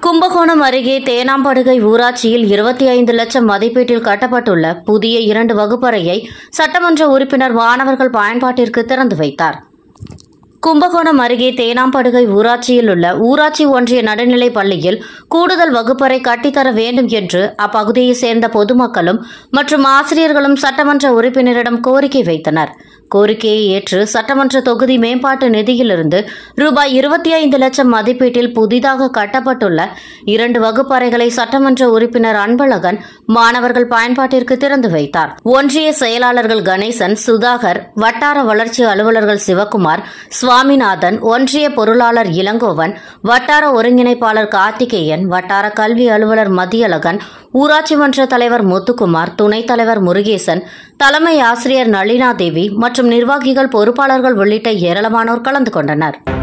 கும்பகோணம் அருகே தேனாம்படுகை ஊராட்சியில் இருபத்தி ஐந்து லட்சம் மதிப்பீட்டில் கட்டப்பட்டுள்ள புதிய இரண்டு வகுப்பறையை சட்டமன்ற உறுப்பினர் மாணவர்கள் பயன்பாட்டிற்கு திறந்து வைத்தார் கும்பகோணம் அருகே தேனாம்படுகை ஊராட்சியில் உள்ள ஊராட்சி ஒன்றிய நடுநிலைப் பள்ளியில் கூடுதல் வகுப்பறை கட்டித்தர வேண்டும் என்று அப்பகுதியைச் சேர்ந்த பொதுமக்களும் மற்றும் ஆசிரியர்களும் சட்டமன்ற உறுப்பினரிடம் கோரிக்கை வைத்தனர் கோரிக்கையை ஏற்று சட்டமன்ற தொகுதி மேம்பாட்டு நிதியிலிருந்து ரூபாய் இருபத்தி ஐந்து லட்சம் மதிப்பீட்டில் புதிதாக கட்டப்பட்டுள்ள இரண்டு வகுப்பறைகளை சட்டமன்ற உறுப்பினர் அன்பழகன் மாணவர்கள் பயன்பாட்டிற்கு திறந்து வைத்தார் ஒன்றிய செயலாளர்கள் கணேசன் சுதாகர் வட்டார வளர்ச்சி அலுவலர்கள் சிவக்குமார் சுவாமிநாதன் ஒன்றிய பொருளாளர் இளங்கோவன் வட்டார ஒருங்கிணைப்பாளர் கார்த்திகேயன் வட்டார கல்வி அலுவலர் மதியழகன் ஊராட்சி மன்ற தலைவர் முத்துக்குமார் துணைத் தலைவர் முருகேசன் தலைமை ஆசிரியர் நளினா தேவி மற்றும் நிர்வாகிகள் பொறுப்பாளர்கள் உள்ளிட்ட ஏராளமானோர் கலந்து கொண்டனர்